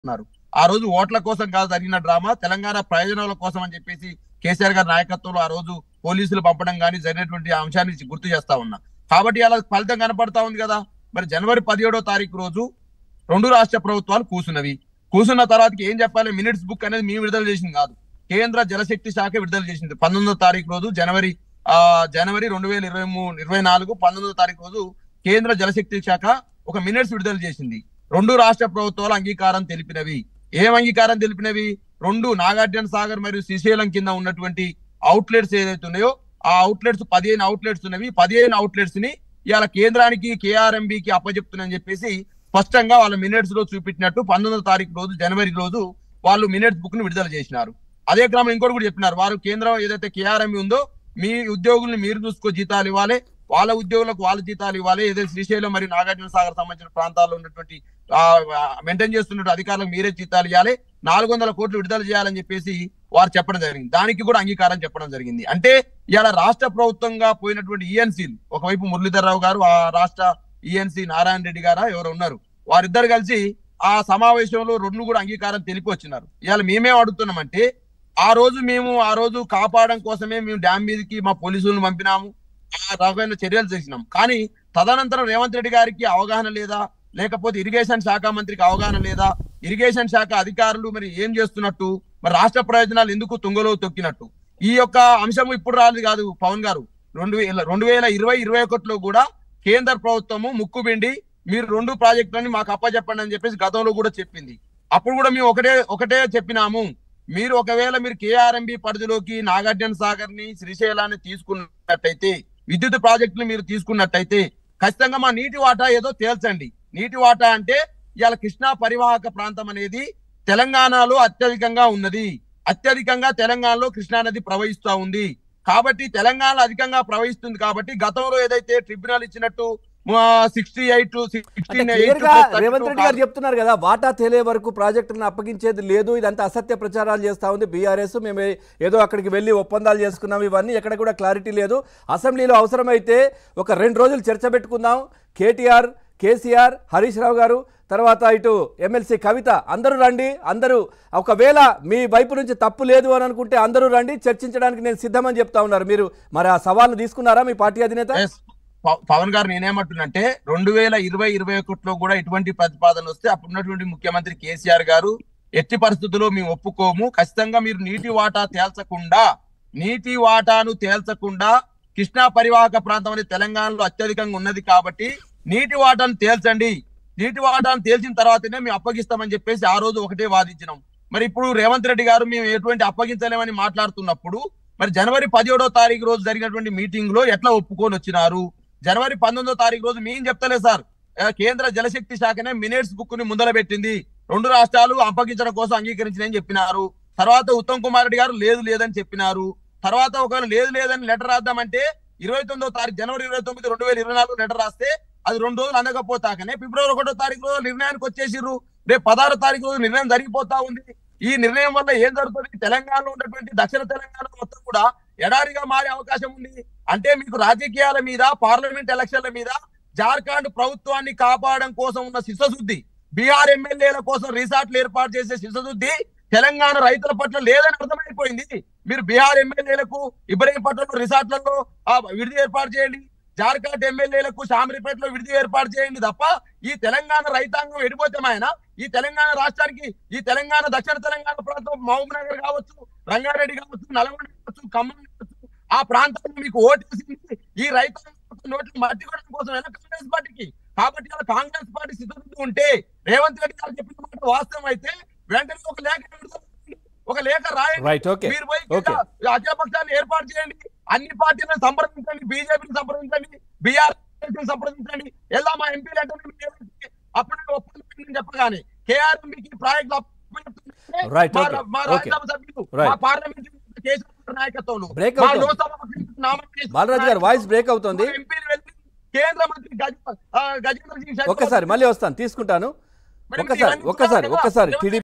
ఉన్నారు ఆ రోజు ఓట్ల కోసం కాదు జరిగిన డ్రామా తెలంగాణ ప్రయోజనాల కోసం అని చెప్పేసి కేసీఆర్ గారి నాయకత్వంలో ఆ రోజు పోలీసులు పంపడం కానీ జరిగినటువంటి అంశాన్ని గుర్తు చేస్తా ఉన్నా కాబట్టి అలా ఫలితం కనపడతా ఉంది కదా మరి జనవరి పదిహేడో తారీఖు రోజు రెండు రాష్ట్ర ప్రభుత్వాలు కూసున్నవి కూసున్న తర్వాతకి ఏం చెప్పాలి మినిట్స్ బుక్ అనేది మేము విడుదల చేసింది కాదు కేంద్ర జలశక్తి శాఖ విడుదల చేసింది పంతొమ్మిదో తారీఖు రోజు జనవరి ఆ జనవరి రెండు వేల ఇరవై మూడు ఇరవై నాలుగు పంతొమ్మిదో తారీఖు రోజు కేంద్ర జలశక్తి శాఖ ఒక మినిట్స్ విడుదల చేసింది రెండు రాష్ట్ర ప్రభుత్వాలు అంగీకారం తెలిపినవి ఏం అంగీకారం తెలిపినవి రెండు నాగార్జున సాగర్ మరియు శ్రీశైలం కింద ఉన్నటువంటి అవుట్లెట్స్ ఏదైతే ఉన్నాయో ఆ అవుట్లెట్స్ పదిహేను అవుట్లెట్స్ ఉన్నవి పదిహేను అవుట్లెట్స్ ని ఇవాళ కేంద్రానికి KRMB కి అప్పచెప్తున్నాయని చెప్పేసి స్పష్టంగా వాళ్ళ మినిట్స్ లో చూపించినట్టు పంతొమ్మిదో తారీఖు రోజు జనవరి రోజు వాళ్ళు మినిట్స్ బుక్ ని విడుదల చేసినారు అదే క్రమం ఇంకోటి కూడా చెప్పినారు వారు కేంద్రం ఏదైతే కేఆర్ఎంబి ఉందో మీ ఉద్యోగుల్ని మీరు చూసుకో జీతాలు ఇవ్వాలి వాళ్ళ ఉద్యోగులకు వాళ్ళ జీతాలు ఇవ్వాలి ఏదైతే శ్రీశైలం మరియు నాగార్జున సాగర్ సంబంధించిన ప్రాంతాల్లో ఉన్నటువంటి మెయింటైన్ చేస్తున్న అధికారులకు మీరే జీతాలు ఇవ్వాలి నాలుగు వందల కోట్లు విడుదల చేయాలని చెప్పేసి వారు చెప్పడం జరిగింది దానికి కూడా అంగీకారం చెప్పడం జరిగింది అంటే ఇవాళ రాష్ట్ర ప్రభుత్వంగా పోయినటువంటి ఈఎన్సీలు ఒకవైపు మురళీధర్ రావు గారు ఆ రాష్ట్ర ఈఎన్సీ నారాయణ రెడ్డి గారా ఎవరు ఉన్నారు వారిద్దరు కలిసి ఆ సమావేశంలో రెండు కూడా అంగీకారం తెలిపి వచ్చినారు ఇవాళ మేమేం అడుగుతున్నామంటే ఆ రోజు మేము ఆ రోజు కాపాడడం కోసమే మేము డ్యామ్ మీదకి మా పోలీసులను పంపినాము ఆ రకమైన చర్యలు చేసినాం కానీ తదనంతరం రేవంత్ రెడ్డి గారికి అవగాహన లేదా లేకపోతే ఇరిగేషన్ శాఖ మంత్రికి అవగాహన లేదా ఇరిగేషన్ శాఖ అధికారులు మరి ఏం చేస్తున్నట్టు మరి రాష్ట్ర ప్రయోజనాలు ఎందుకు తుంగలో తొక్కినట్టు ఈ యొక్క అంశం ఇప్పుడు రాలేదు కాదు పవన్ గారు రెండు వేల రెండు వేల ఇరవై ఇరవై ఒకటిలో కూడా కేంద్ర ప్రభుత్వము ముక్కుబిండి మీరు రెండు ప్రాజెక్టులని మాకు అప్పచెప్పండి అని చెప్పేసి గతంలో కూడా చెప్పింది అప్పుడు కూడా మేము ఒకటే ఒకటే చెప్పినాము మీరు ఒకవేళ మీరు కేఆర్ఎంబి పరిధిలోకి నాగార్జున సాగర్ ని శ్రీశైలాన్ని తీసుకున్నట్టయితే విద్యుత్ ప్రాజెక్టులు మీరు తీసుకున్నట్టయితే ఖచ్చితంగా మా నీటి వాటా ఏదో తేల్చండి నీటి వాటా అంటే ఇవాళ కృష్ణా పరివాహక ప్రాంతం అనేది తెలంగాణలో అత్యధికంగా ఉన్నది అత్యధికంగా తెలంగాణలో కృష్ణా నది ప్రవహిస్తా ఉంది కాబట్టి తెలంగాణలో అధికంగా ప్రవహిస్తుంది కాబట్టి గతంలో ఏదైతే ట్రిబ్యునల్ ఇచ్చినట్టు సిక్స్టీ ఎయిట్ అంటే క్లియర్ గా రేవంత్ రెడ్డి గారు చెప్తున్నారు కదా వాటా తేలే వరకు ప్రాజెక్టులను అప్పగించేది లేదు ఇదంతా అసత్య ప్రచారాలు చేస్తా ఉంది బీఆర్ఎస్ మేము ఏదో అక్కడికి వెళ్ళి ఒప్పందాలు చేసుకున్నాం ఇవన్నీ ఎక్కడ కూడా క్లారిటీ లేదు అసెంబ్లీలో అవసరమైతే ఒక రెండు రోజులు చర్చ పెట్టుకుందాం కేటీఆర్ కేసీఆర్ హరీష్ రావు గారు తర్వాత ఇటు ఎమ్మెల్సీ కవిత అందరూ రండి అందరూ ఒకవేళ మీ వైపు నుంచి తప్పు లేదు అని అనుకుంటే అందరూ రండి చర్చించడానికి నేను సిద్ధమని చెప్తా ఉన్నారు మీరు మరి ఆ సవాల్ను తీసుకున్నారా మీ పార్టీ అధినేత Yes. ప- పవన్ గారు నేనేమంటున్నంటే రెండు వేల ఇరవై ఇరవై ఒకటిలో కూడా ఇటువంటి ప్రతిపాదన వస్తే అప్పుడున్నటువంటి ముఖ్యమంత్రి కేసీఆర్ గారు ఎట్టి పరిస్థితుల్లో మేము ఒప్పుకోము ఖచ్చితంగా మీరు నీటి వాటా తేల్చకుండా నీటి వాటాను తేల్చకుండా కృష్ణా పరివాహక ప్రాంతం అనేది తెలంగాణలో అత్యధికంగా ఉన్నది కాబట్టి నీటి వాటాను తేల్చండి నీటి వాటాను తేల్చిన తర్వాతనే మేము అప్పగిస్తామని చెప్పేసి ఆ రోజు ఒకటే వాదించినాం మరి ఇప్పుడు రేవంత్ రెడ్డి గారు మేము ఎటువంటి అప్పగించలేమని మాట్లాడుతున్నప్పుడు మరి జనవరి పదిహేడో తారీఖు రోజు జరిగినటువంటి మీటింగ్ లో ఎట్లా ఒప్పుకొని వచ్చినారు జనవరి పంతొమ్మిదో తారీఖు రోజు మేము చెప్తలేదు సార్ ఆ, కేంద్ర జలశక్తి శాఖనే మినిట్స్ బుక్ ని ముందల పెట్టింది రెండు రాష్ట్రాలు అప్పగించడం కోసం అంగీకరించినని చెప్పినారు తర్వాత ఉత్తమ్ కుమార్ రెడ్డి గారు లేదు లేదని చెప్పినారు తర్వాత ఒకవేళ లేదు లేదని లెటర్ రాద్దామంటే ఇరవై తొమ్మిదో తారీఖు జనవరి ఇరవై తొమ్మిది రెండు వేల ఇరవై నాలుగు లెటర్ రాస్తే అది రెండు రోజులు అందకపోతాకనే ఫిబ్రవరి ఒకటో తారీఖు రోజు నిర్ణయానికి వచ్చేసిర్రు రేపు పదహారో తారీఖు రోజు నిర్ణయం జరిగిపోతా ఉంది ఈ నిర్ణయం వల్ల ఏం జరుగుతుంది తెలంగాణలో ఉన్నటువంటి దక్షిణ తెలంగాణ మొత్తం కూడా ఎడారిగా మారే అవకాశం ఉంది అంటే మీకు రాజకీయాల మీద పార్లమెంట్ ఎలక్షన్ల మీద జార్ఖండ్ ప్రభుత్వాన్ని కాపాడడం కోసం ఉన్న శిశశుద్ధి బీహార్ ఎమ్మెల్యేల కోసం రిసార్ట్లు ఏర్పాటు చేసే శిశశుద్ధి తెలంగాణ రైతుల పట్ల లేదని అర్థమైపోయింది మీరు బీహార్ ఎమ్మెల్యేలకు ఇబ్రహీంపట్నంలో రిసార్ట్లలో ఆ, విడిది ఏర్పాటు చేయండి జార్ఖండ్ ఎమ్మెల్యేలకు శామరిపేటలో విడిది ఏర్పాటు చేయండి తప్ప ఈ తెలంగాణ రైతాంగం ఎడిపోతామాయన ఈ తెలంగాణ రాష్ట్రానికి ఈ తెలంగాణ దక్షిణ తెలంగాణ ప్రాంతం మహబూబ్ నగర్ కావచ్చు రంగారెడ్డి కావచ్చు నల్గొండ కావచ్చు ఖమ్మం కావచ్చు ఆ ప్రాంతంలో మీకు ఓటేసింది ఈ రైతాంగం నోట్లు మట్టి కొట్టడం కోసమైనా కాంగ్రెస్ పార్టీకి కాబట్టి అలా కాంగ్రెస్ పార్టీ సిద్ధంగా ఉంటే రేవంత్ రెడ్డి గారు చెప్పిన మాట వాస్తవం అయితే వెంటనే ఒక లేఖ విడుదల చేయండి. ఒక లేఖ రాయండి రైట్ ఓకే మీరు పోయి ఓకే. అఖిల పక్షాన్ని ఏర్పాటు చేయండి అన్ని పార్టీలను సంప్రదించండి బీజేపీని సంప్రదించండి బీఆర్ సంప్రదించండి ఎలా మా ఎంపీలు అంటే అప్పుడే ఒప్పందం చెప్పగానే కేఆర్ఎంకి ప్రాజెక్టులు అప్పచెప్తుంటే Right, మా- okay, మా okay. రాజ్యసభ సభ్యులు Right. మా పార్లమెంట్ కేసీఆర్ నాయకత్వంలో Break మా అవుతుంది. లోక్సభ సభ్యులు నామినేషన్ బాలరాజు గారు వాయిస్ బ్రేక్ అవుతుంది మా ఎంపీలు వెళ్ళి కేంద్ర మంత్రి గజ ఆ, గజేంద్ర సింగ్ షెకావత్ ఒక్కసారి మళ్ళీ వస్తాను తీసుకుంటాను మరి ఒక్కసారి ఇవన్నీ ఒక్కసారి చూడాలి కదా. ఒక్కసారి రేవంత్ టీడీపీ